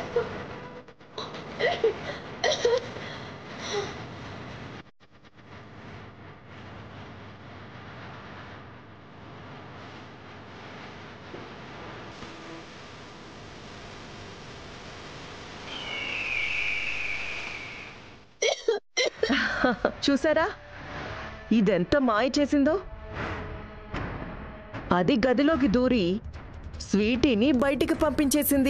చూసారా ఇదెంత మాయ చేసిందో అది గదిలోకి దూరి స్వీటీని బయటికి పంపించేసింది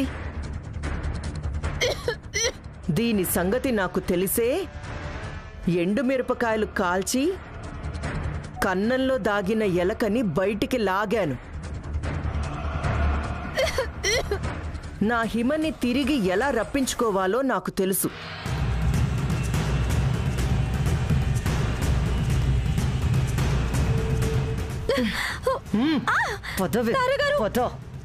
దీని సంగతి నాకు తెలిసే ఎండు మిరపకాయలు కాల్చి కన్నంలో దాగిన ఎలకని బయటికి లాగాను నా హిమని తిరిగి ఎలా రప్పించుకోవాలో నాకు తెలుసు పదవి పద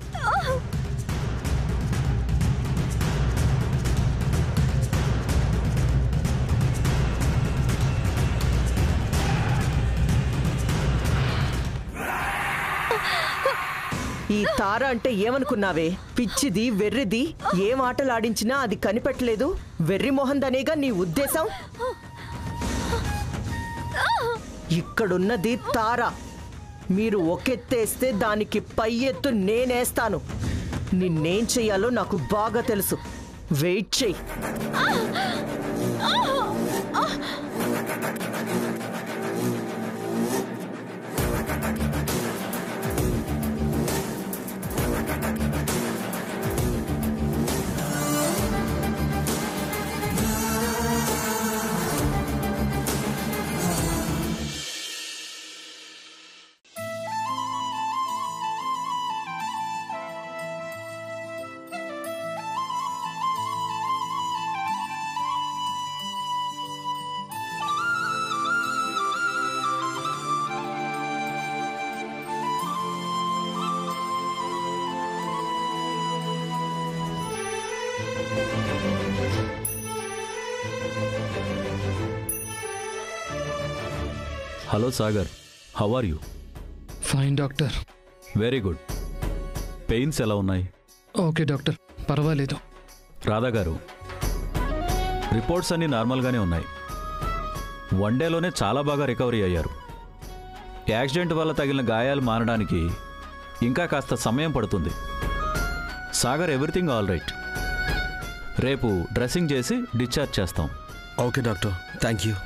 ఈ తార అంటే ఏమనుకున్నావే పిచ్చిది వెర్రిది ఏం ఆటలాడించినా అది కనిపెట్టలేదు వెర్రి మొహందనేగా నీ ఉద్దేశం ఇక్కడున్నది తార మీరు ఒకెత్తేస్తే దానికి పై ఎత్తు నేనేస్తాను నిన్నేం చెయ్యాలో నాకు బాగా తెలుసు వెయిట్ చెయ్యి hello Sagar how are you fine doctor very good pains ఎలా ఉన్నాయి ఓకే డాక్టర్ పర్వాలేదు రాధా గారు రిపోర్ట్స్ అన్నీ నార్మల్గానే ఉన్నాయి వన్ డేలోనే చాలా బాగా రికవరీ అయ్యారు యాక్సిడెంట్ వల్ల తగిలిన గాయాలు మానడానికి ఇంకా కాస్త సమయం పడుతుంది సాగర్ ఎవ్రీథింగ్ ఆల్ రైట్ రేపు డ్రెస్సింగ్ చేసి డిశ్చార్జ్ చేస్తాం okay doctor thank you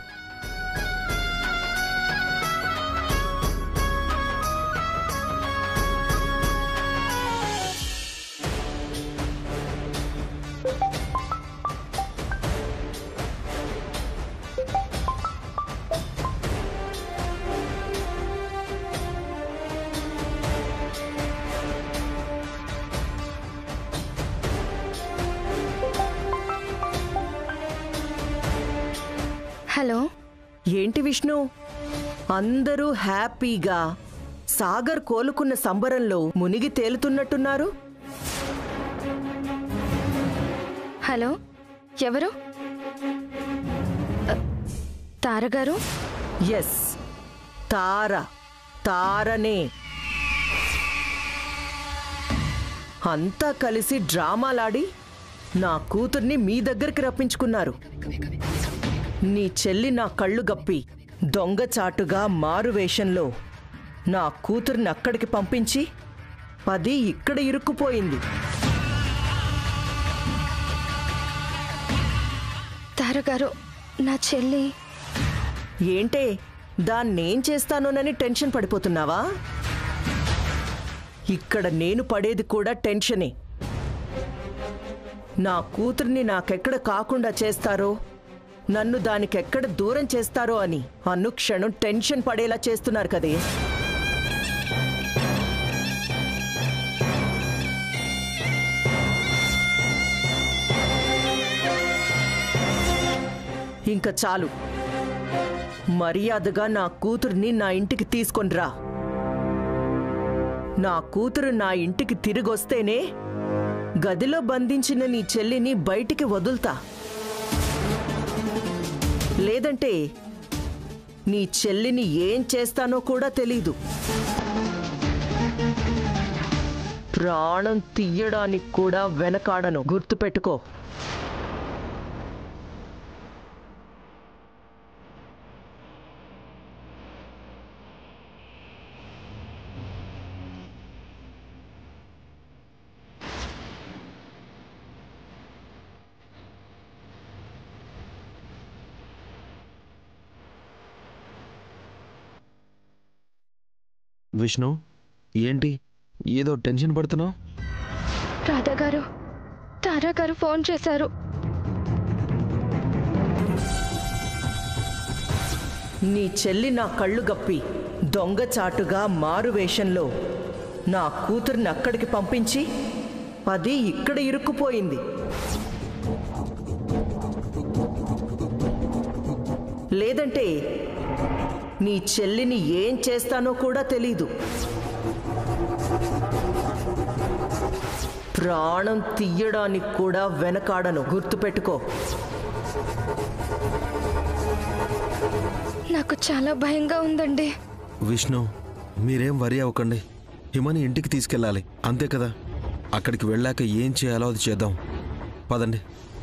hello ఏంటి విష్ణు అందరూ హ్యాపీగా సాగర్ కోలుకున్న సంబరంలో మునిగి తేలుతున్నట్టున్నారు హలో ఎవరు అ, తారగారు ఎస్ తార తారనే అంతా కలిసి డ్రామాలాడి నా కూతుర్ని మీ దగ్గరికి రప్పించుకున్నారు నీ చెల్లి నా కళ్ళు గప్పి దొంగచాటుగా మారు వేషంలో నా కూతుర్ని అక్కడికి పంపించి అది ఇక్కడ ఇరుక్కుపోయింది తారగారు నా చెల్లి ఏంటే దాన్నేం చేస్తానోనని టెన్షన్ పడిపోతున్నావా ఇక్కడ నేను పడేది కూడా టెన్షనే నా కూతుర్ని నాకెక్కడ కాకుండా చేస్తారో నన్ను దానికెక్కడ దూరం చేస్తారో అని అనుక్షణం టెన్షన్ పడేలా చేస్తున్నారు కదే ఇంకా చాలు మర్యాదగా నా కూతుర్ని నా ఇంటికి తీసుకొనిరా నా కూతురు నా ఇంటికి తిరిగొస్తేనే గదిలో బంధించిన నీ చెల్లిని బయటికి వదులుతా లేదంటే నీ చెల్లిని ఏం చేస్తానో కూడా తెలీదు ప్రాణం తీయడానికి కూడా వెనకాడను గుర్తుపెట్టుకో విష్ణు ఏంటి ఏదో టెన్షన్ పడుతున్నావు రాధా గారు తారా గారు ఫోన్ చేశారు నీ చెల్లి నా కళ్ళు గప్పి దొంగచాటుగా మారు వేషంలో నా కూతురిని అక్కడికి పంపించి అది ఇక్కడ ఇరుక్కుపోయింది లేదంటే నీ చెల్లిని ఏం చేస్తానో కూడా తెలీదు ప్రాణం తీయడానికి కూడా వెనకాడను గుర్తుపెట్టుకో నాకు చాలా భయంగా ఉందండి విష్ణు మీరేం వరి అవ్వకండి హిమని ఇంటికి తీసుకెళ్ళాలి అంతే కదా అక్కడికి వెళ్ళాక ఏం చేయాలో అది చేద్దాం పదండి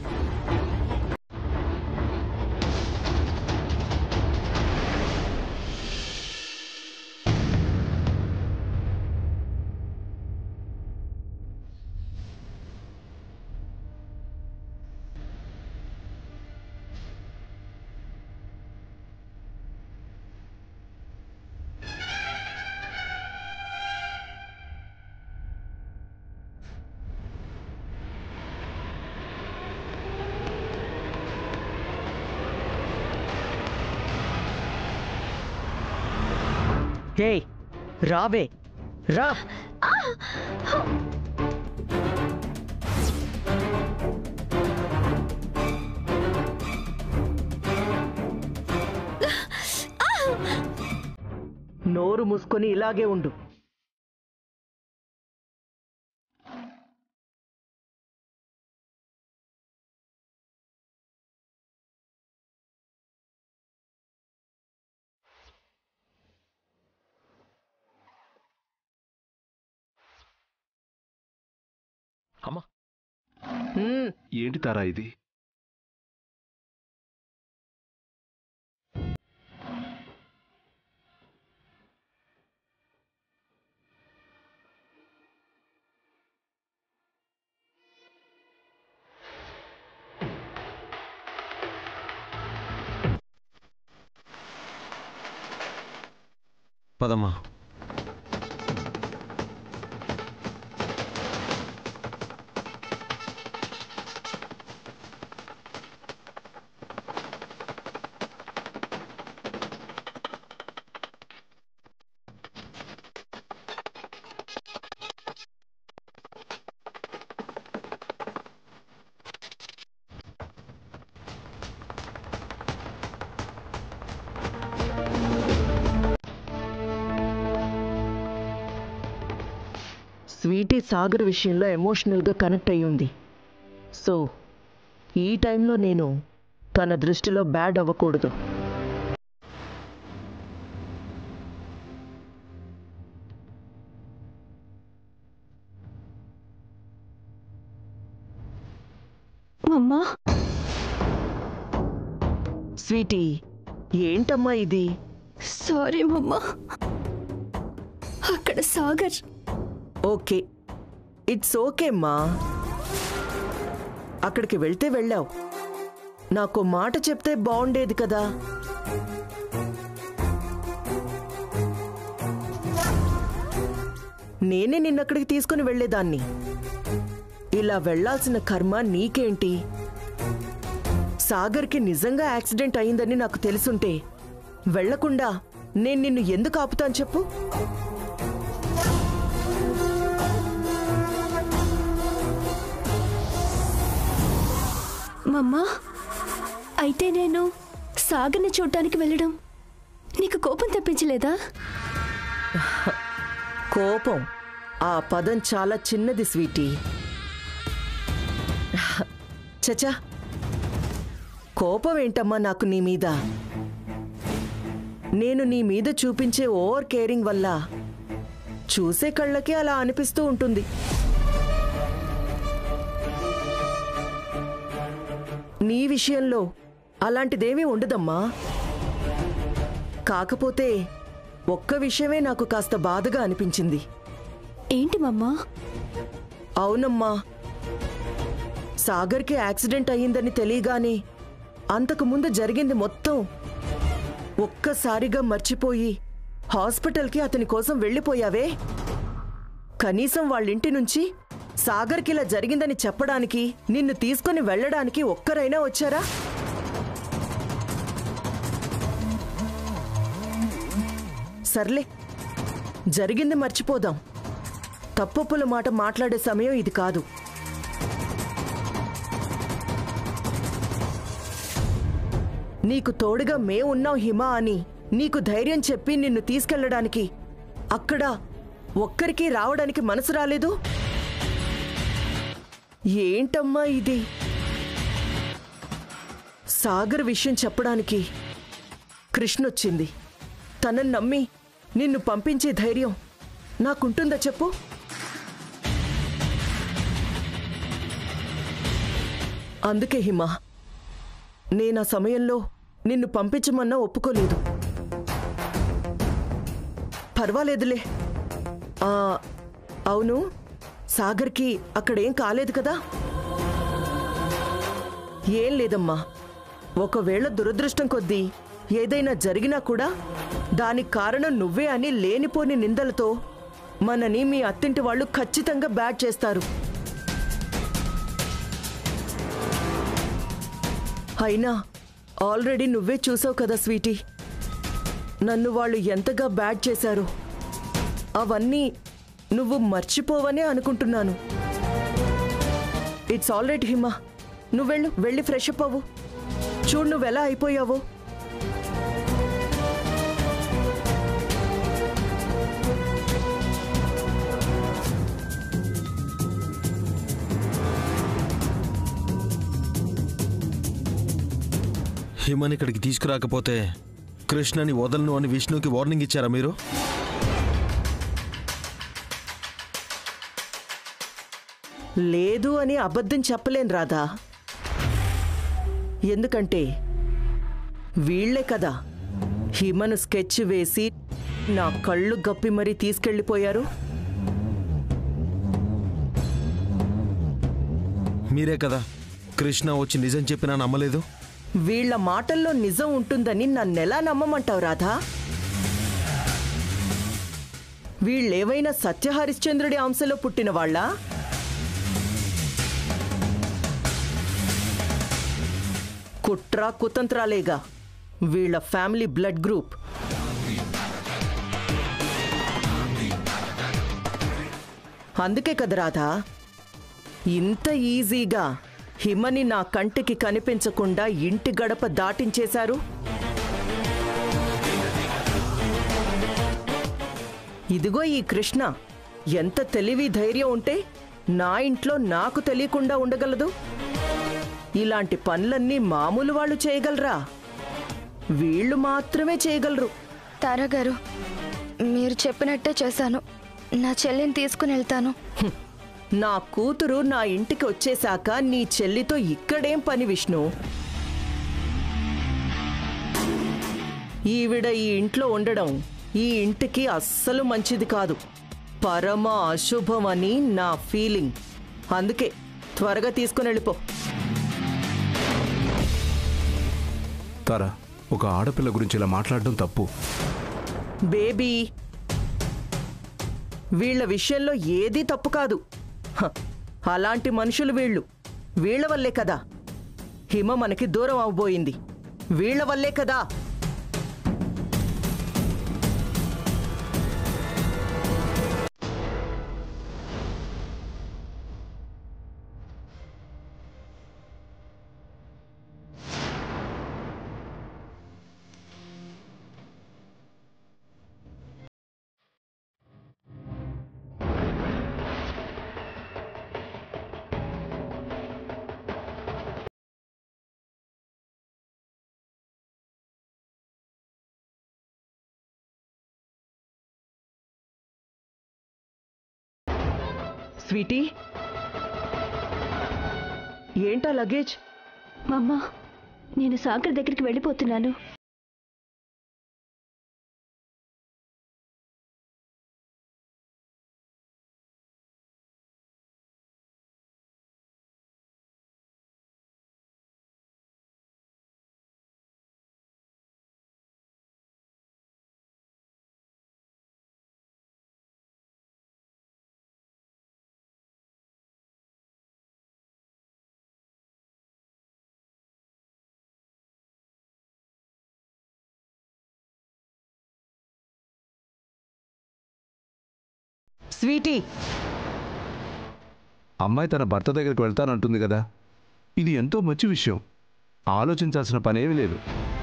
హే రావే రా నోరు మూసుకొని ఇలాగే ఉండు అమ్మా హ్మ్, ఏంటి తారా ఇది పదమ్మా స్వీటీ సాగర్ విషయంలో ఎమోషనల్గా కనెక్ట్ అయి ఉంది సో ఈ టైంలో నేను తన దృష్టిలో బ్యాడ్ అవ్వకూడదు అమ్మా స్వీటీ ఏంటమ్మా ఇది సారీ మమ్మా అక్కడ సాగర్ ఓకే ఇట్స్ ఓకే అమ్మా అక్కడికి వెళ్తే వెళ్ళావు నాకు మాట చెప్తే బాగుండేది కదా నేనే నిన్నక్కడికి తీసుకుని వెళ్ళేదాన్ని ఇలా వెళ్ళాల్సిన కర్మ నీకేంటి సాగర్కి నిజంగా యాక్సిడెంట్ అయిందని నాకు తెలుసుంటే వెళ్లకుండా నేను నిన్ను ఎందుకు ఆపుతాను చెప్పు మమ్మా అయితే నేను సాగర్ని చూడటానికి వెళ్ళడం నీకు కోపం తెప్పించలేదా కోపం ఆ పదం చాలా చిన్నది స్వీటీ చచా కోపం ఏంటమ్మా నాకు నీ మీద నేను నీ మీద చూపించే ఓవర్ కేరింగ్ వల్ల చూసే కళ్ళకి అలా అనిపిస్తూ ఉంటుంది విషయంలో అలాంటిదేమీ ఉండదమ్మా కాకపోతే ఒక్క విషయమే నాకు కాస్త బాధగా అనిపించింది ఏంటి మమ్మా అవునమ్మా సాగర్కి యాక్సిడెంట్ అయ్యిందని తెలియగానే అంతకు ముందు జరిగింది మొత్తం ఒక్కసారిగా మర్చిపోయి హాస్పిటల్కి అతని కోసం వెళ్ళిపోయావే కనీసం వాళ్ళింటి నుంచి సాగర్కి ఇలా జరిగిందని చెప్పడానికి నిన్ను తీసుకొని వెళ్ళడానికి ఒక్కరైనా వచ్చారా సర్లే జరిగింది మర్చిపోదాం తప్పొప్పుల మాట మాట్లాడే సమయం ఇది కాదు నీకు తోడుగా మేమున్నాం హిమా అని నీకు ధైర్యం చెప్పి నిన్ను తీసుకెళ్ళడానికి అక్కడ ఒక్కరికి రావడానికి మనసు రాలేదు ఏంటమ్మా ఇది సాగర్ విషయం చెప్పడానికి కృష్ణొచ్చింది తనని నమ్మి నిన్ను పంపించే ధైర్యం నాకుంటుందా చెప్పు అందుకే హిమా నేను ఆ సమయంలో నిన్ను పంపించమన్నా ఒప్పుకోలేదు పర్వాలేదులే ఆ, అవును సాగర్కి అక్కడేం కాలేదు కదా ఏం లేదమ్మా ఒకవేళ దురదృష్టం కొద్దీ ఏదైనా జరిగినా కూడా దానికి కారణం నువ్వే అని లేనిపోని నిందలతో మనని మీ అత్తింటి వాళ్ళు ఖచ్చితంగా బ్యాట్ చేస్తారు అయినా ఆల్రెడీ నువ్వే చూసావు కదా స్వీటీ నన్ను వాళ్ళు ఎంతగా బ్యాడ్ చేశారు అవన్నీ నువ్వు మర్చిపోవనే అనుకుంటున్నాను ఇట్స్ ఆల్ రైట్ హిమా నువ్వెళ్ళు వెళ్ళి ఫ్రెష్ అప్ అవ్వు చూడు నువ్వెలా అయిపోయావో హిమని ఇక్కడికి తీసుకురాకపోతే కృష్ణని వదలను అని విష్ణుకి వార్నింగ్ ఇచ్చారా మీరు లేదు అని అబద్ధం చెప్పలేను రాధా ఎందుకంటే వీళ్లే కదా హిమను స్కెచ్ వేసి నా కళ్ళు గప్పి మరీ తీసుకెళ్ళిపోయారు మీరే కదా కృష్ణ వచ్చి నిజం చెప్పినా నమ్మలేదు వీళ్ల మాటల్లో నిజం ఉంటుందని నన్నెలా నమ్మమంటావు రాధా వీళ్ళేవైనా సత్యహరిశ్చంద్రుడి అంశలో పుట్టిన వాళ్ళా కుట్ర కుతంత్రాలేగా వీళ్ళ ఫ్యామిలీ బ్లడ్ గ్రూప్ అందుకే కదా రాధా ఇంత ఈజీగా హిమని నా కంటికి కనిపించకుండా ఇంటి గడప దాటించేశారు ఇదిగో ఈ కృష్ణ ఎంత తెలివి ధైర్యం ఉంటే నా ఇంట్లో నాకు తెలియకుండా ఉండగలదు ఇలాంటి పనులన్నీ మామూలు వాళ్ళు చేయగలరా వీళ్ళు మాత్రమే చేయగలరు తారా గారు మీరు చెప్పినట్టే చేశాను నా చెల్లిని తీసుకుని వెళ్తాను హ్మ్. నా కూతురు నా ఇంటికి వచ్చేశాక నీ చెల్లితో ఇక్కడేం పని విష్ణు ఈవిడ ఈ ఇంట్లో ఉండడం ఈ ఇంటికి అస్సలు మంచిది కాదు పరమ అశుభం అని నా ఫీలింగ్ అందుకే త్వరగా తీసుకుని వెళ్ళిపో తారా ఒక ఆడపిల్ల గురించి ఇలా మాట్లాడడం తప్పు బేబీ వీళ్ళ విషయంలో ఏదీ తప్పు కాదు హ, అలాంటి మనుషులు వీళ్ళు వీళ్ళ వల్లే కదా హిమ మనకి దూరం అవబోయింది వీళ్ళ వల్లే కదా స్వీటీ ఏంటా లగేజ్ మమ్మా నేను సాగర్ దగ్గరికి వెళ్ళిపోతున్నాను స్వీటీ అమ్మాయి తన భర్త దగ్గరికి వెళ్తానంటుంది కదా ఇది ఎంతో మంచి విషయం ఆలోచించాల్సిన పనేమీ లేదు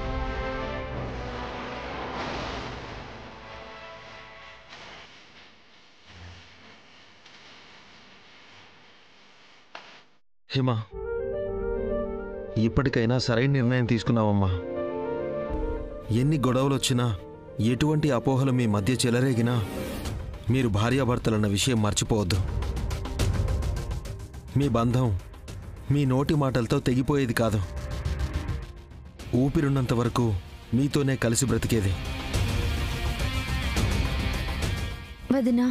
హిమ ఇప్పటికైనా సరైన నిర్ణయం తీసుకున్నావమ్మా ఎన్ని గొడవలు వచ్చినా ఎటువంటి అపోహలు మీ మధ్య చెలరేగినా మీరు భార్యాభర్తలన్న విషయం మర్చిపోవద్దు మీ బంధం మీ నోటి మాటలతో తెగిపోయేది కాదు ఊపిరున్నంత వరకు మీతోనే కలిసి బ్రతికేది వదినా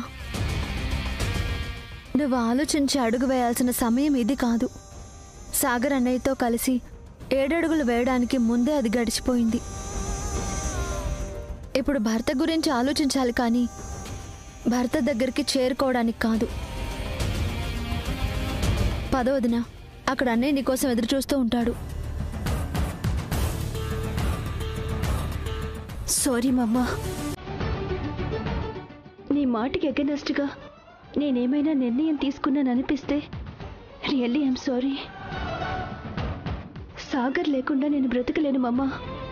నువ్వు ఆలోచించి అడుగు వేయాల్సిన సమయం ఇది కాదు సాగర్ అన్నయ్యతో కలిసి ఏడడుగులు వేయడానికి ముందే అది గడిచిపోయింది ఇప్పుడు భర్త గురించి ఆలోచించాలి కానీ భర్త దగ్గరికి చేరుకోవడానికి కాదు పదవదిన అక్కడ అన్నయ్య నీకోసం ఎదురు చూస్తూ ఉంటాడు సారీ మమ్మా నీ మాటకి అగెనెస్ట్గా నేనేమైనా నిర్ణయం తీసుకున్నాను అనిపిస్తే రియల్లీ ఐఎమ్ సారీ సాగర్ లేకుండా నేను బ్రతకలేను మమ్మా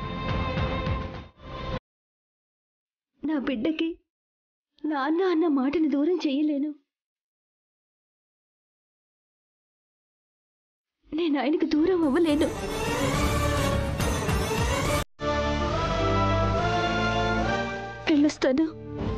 నా బిడ్డకి నాన్న అన్న మాటని దూరం చెయ్యలేను నేను ఆయనకు దూరం అవ్వలేను వెళ్ళొస్తాను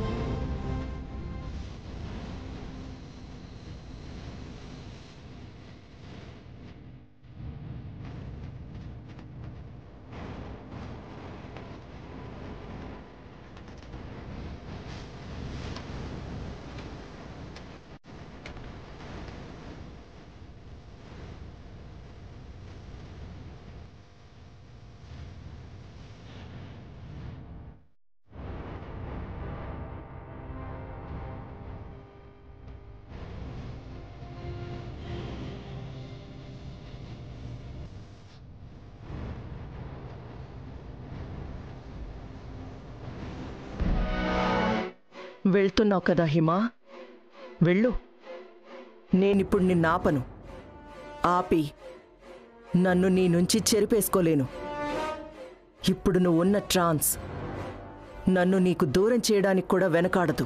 వెళ్తున్నావు కదా హిమా వెళ్ళు నేనిప్పుడు నిన్నాపను ఆపి నన్ను నీ నుంచి చెరిపేసుకోలేను ఇప్పుడు నువ్వు ఉన్న ట్రాన్స్ నన్ను నీకు దూరం చేయడానికి కూడా వెనకాడదు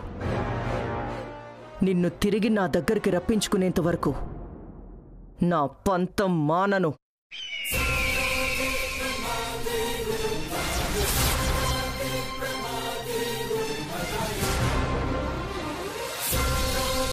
నిన్ను తిరిగి నా దగ్గరికి రప్పించుకునేంత వరకు నా పంతం మానను